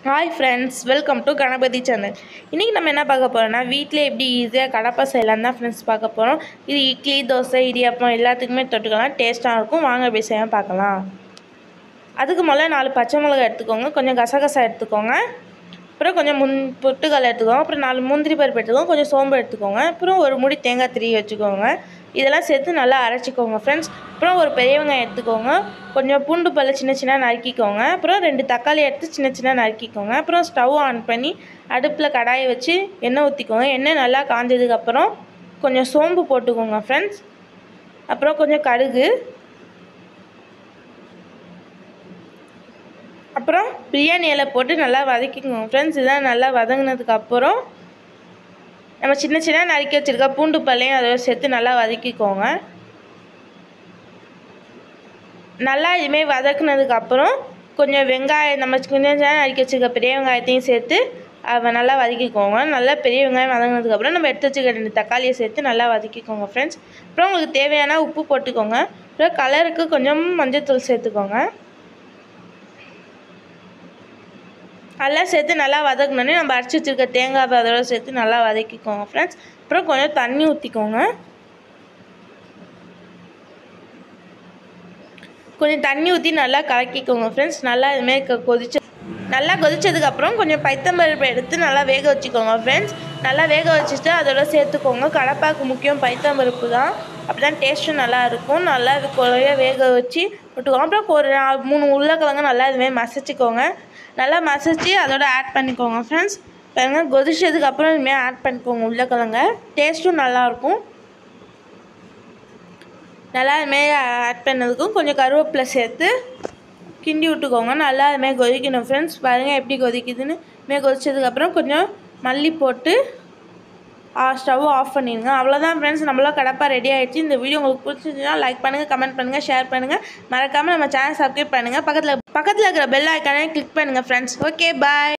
hi friends welcome to Ganapathi channel இன்றைக்கி நம்ம என்ன பார்க்க போகிறோம்னா வீட்டில் எப்படி ஈஸியாக கடப்பா செய்யலாம் தான் ஃப்ரெண்ட்ஸ் பார்க்க போகிறோம் இது இட்லி தோசை இடியாப்பம் எல்லாத்துக்குமே தொட்டுக்கலாம் டேஸ்ட்டாக இருக்கும் வாங்க எப்படி செய்ய பார்க்கலாம் அதுக்கு முதல்ல நாலு பச்சை மிளகாய் எடுத்துக்கோங்க கொஞ்சம் கசகசா எடுத்துக்கோங்க அப்புறம் கொஞ்சம் முன் பொட்டுக்கடலை எடுத்துக்கோங்க அப்புறம் நாலு முந்திரி பருப்பு எடுத்துக்கோங்க கொஞ்சம் சோம்பு எடுத்துக்கோங்க அப்புறம் ஒரு முடி தேங்காய் திரி வச்சுக்கோங்க இதெல்லாம் சேர்த்து நல்லா அரைச்சிக்கோங்க ஃப்ரெண்ட்ஸ் அப்புறம் ஒரு பெரிய வெங்காயம் எடுத்துக்கோங்க கொஞ்சம் பூண்டு பல்ல சின்ன சின்ன நறுக்கிக்கோங்க அப்புறம் ரெண்டு தக்காளி எடுத்து சின்ன சின்ன நறுக்கிக்கோங்க அப்புறம் ஸ்டவ் ஆன் பண்ணி அடுப்பில் கடாயை வச்சு எண்ணெய் ஊற்றிக்கோங்க எண்ணெய் நல்லா காஞ்சதுக்கப்புறம் கொஞ்சம் சோம்பு போட்டுக்கோங்க ஃப்ரெண்ட்ஸ் அப்புறம் கொஞ்சம் கடுகு அப்புறம் பிரியாணி இலை போட்டு நல்லா வதக்கிக்கோங்க ஃப்ரெண்ட்ஸ் இதெல்லாம் நல்லா வதங்கினதுக்கப்புறம் நம்ம சின்ன சின்ன நறுக்கி வச்சுருக்க பூண்டு பல்லையும் அதோட சேர்த்து நல்லா வதக்கிக்கோங்க நல்லா இதுமாரி வதக்குனதுக்கப்புறம் கொஞ்சம் வெங்காயம் நம்ம சின்ன சின்ன நறுக்கி வச்சுருக்க பெரிய வெங்காயத்தையும் சேர்த்து அதை நல்லா வதக்கிக்கோங்க நல்லா பெரிய வெங்காயம் வதங்கினதுக்கப்புறம் நம்ம எடுத்து வச்சுக்க ரெண்டு தக்காளியை சேர்த்து நல்லா வதக்கிக்கோங்க ஃப்ரெண்ட்ஸ் அப்புறம் உங்களுக்கு தேவையான உப்பு போட்டுக்கோங்க அப்புறம் கலருக்கு கொஞ்சம் மஞ்சள்தூள் சேர்த்துக்கோங்க எல்லாம் சேர்த்து நல்லா வதக்கினோடனே நம்ம அரைச்சி வச்சுருக்க தேங்காய் அதோட சேர்த்து நல்லா வதக்கிக்கோங்க ஃப்ரெண்ட்ஸ் அப்புறம் கொஞ்சம் தண்ணி ஊற்றிக்கோங்க கொஞ்சம் தண்ணி ஊற்றி நல்லா கலக்கிக்கோங்க ஃப்ரெண்ட்ஸ் நல்லா இதுமாரி கொ கொதிச்சு நல்லா கொதிச்சதுக்கப்புறம் கொஞ்சம் பைத்தம்பருப்பு எடுத்து நல்லா வேக வச்சுக்கோங்க ஃப்ரெண்ட்ஸ் நல்லா வேக வச்சுட்டு அதோட சேர்த்துக்கோங்க கடப்பாக்கு முக்கியம் பைத்தம்பருப்பு தான் அப்படி தான் டேஸ்ட்டும் நல்லா இருக்கும் நல்லா இது குறைய வேக வச்சு விட்டுக்கோங்க அப்புறம் ஒரு நா- மூணு உருளைக்கிழங்கு நல்லா இதுமாரி மசிச்சுக்கோங்க நல்லா மசிச்சு அதோட ஆட் பண்ணிக்கோங்க ஃப்ரெண்ட்ஸ் பாருங்க கொதிச்சதுக்கப்புறம் இதுமாரி ஆட் பண்ணிக்கோங்க உருளைக்கிழங்க டேஸ்ட்டும் நல்லாயிருக்கும் நல்லா இதுமாரி ஆட் பண்ணதுக்கும் கொஞ்சம் கருவேப்பிலை சேர்த்து கிண்டி விட்டுக்கோங்க நல்லா அதுமாரி கொதிக்கணும் ஃப்ரெண்ட்ஸ் பாருங்கள் எப்படி கொதிக்குதுன்னு இதுமாரி கொதிச்சதுக்கப்புறம் கொஞ்சம் மல்லி போட்டு ஸ்டவ் ஆஃப் பண்ணிடுங்க அவ்வளோதான் ஃப்ரெண்ட்ஸ் நம்மளாம் கடப்பா ரெடி ஆகிடுச்சு இந்த வீடியோ உங்களுக்கு பிடிச்சிருந்துச்சுன்னா லைக் பண்ணுங்கள் கமெண்ட் பண்ணுங்கள் ஷேர் பண்ணுங்கள் மறக்காமல் நம்ம சேனல் சப்ஸ்கிரைப் பண்ணுங்கள் பக்கத்தில் பக்கத்தில் இருக்கிற பெல் ஐக்கானே கிளிக் பண்ணுங்கள் ஃப்ரெண்ட்ஸ் ஓகே பாய்